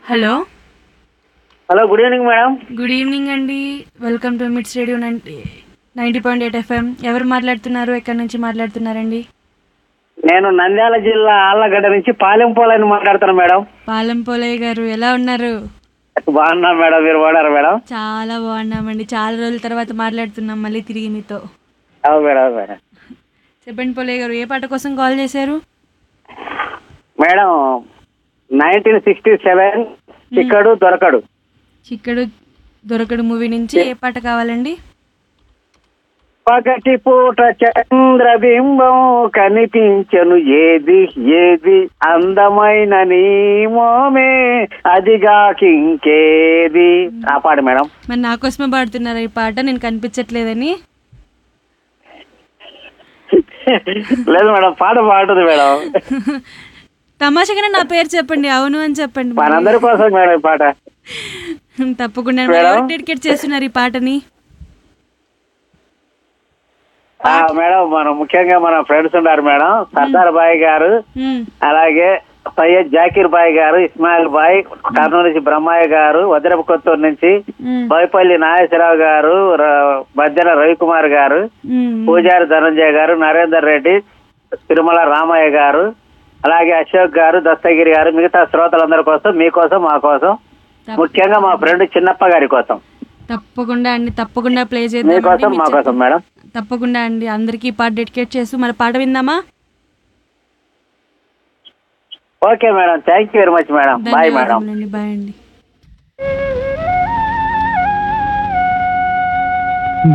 Hello hello good evening madam good evening అండి welcome to MITS radio ninety ninety point eight FM ఎవరు మాట్లాడుతున్నారు ఎక్కడి నుంచి మాట్లాడుతున్నారండి నేను నంద్యాల జిల్లా ఆళ్ళగడ్డ నుంచి పాలెం పోలని మాట్లాడుతాను మేడం పాలెం పోలయ్య గారు ఎలా ఉన్నారు బాగున్నా మేడం మీరు బాగున్నారా మేడం చాలా బాగున్నామండి చాలా రోజుల తర్వాత మాట్లాడుతున్నాం మళ్ళీ తిరిగి మీతో అవును మేడం అవును మేడం చెప్పండి పోలయ్య గారు ఏ పాట కోసం కాల్ చేశారు madam nineteen sixty seven Chikkadu Dorakadu Chikkadu దొరకడు మూవీ నుంచి ఏ పాట కావాలండి పగటి పూట చంద్రబింబం కనిపించను ఏది ఏది అందమైన నీ మోమే అదిగాకింకేది ఆ పాట మేడం మరి నా కోసమే పాడుతున్నారా ఈ పాట నేను కనిపించట్లేదని లేదు మేడం పాట పాడుతుంది మేడం తమాషగానే నా పేరు చెప్పండి అవును అని చెప్పండి మరి. మనందరి కోసం మేడం ఈ పాట తప్పకుండా మేడం? ఎవరు డెడికేట్ చేస్తున్నారు ఈ పాటని ఆ, మేడం మన ముఖ్యంగా మన ఫ్రెండ్స్ ఉన్నారు మేడం సర్దార్ బాయ్ గారు మ్మ్. అలాగే సయ్యద్ జాకీర్ బాయ్ గారు ఇస్మాయిల్ బాయ్ కర్నూలు నుంచి బ్రహ్మయ్య గారు వజ్రపు కొత్తూరు నుంచి మ్మ్. బోయపల్లి నాగేశ్వరరావు గారు ర- మధ్యన రవికుమార్ గారు మ్మ్. పూజారి ధనంజయ గారు నరేందర్ రెడ్డి తిరుమల రామయ్య గారు అలాగే అశోక్ గారు దస్తగిరి గారు మిగతా శ్రోతలందరి కోసం మీకోసం మా కోసం తప్ప- ముఖ్యంగా మా ఫ్రెండ్ చిన్నప్ప గారి కోసం తప్పకుండా అండి తప్పకుండా ప్లే మీకోసం చేద్దాం మా కోసం మేడం తప్పకుండా అండి అందరికి ఈ పాట డెడికేట్ చేస్తూ మన పాట విందామా okay madam thank you very much madam bye madam ధన్యవాదములండి బాయ్ అండి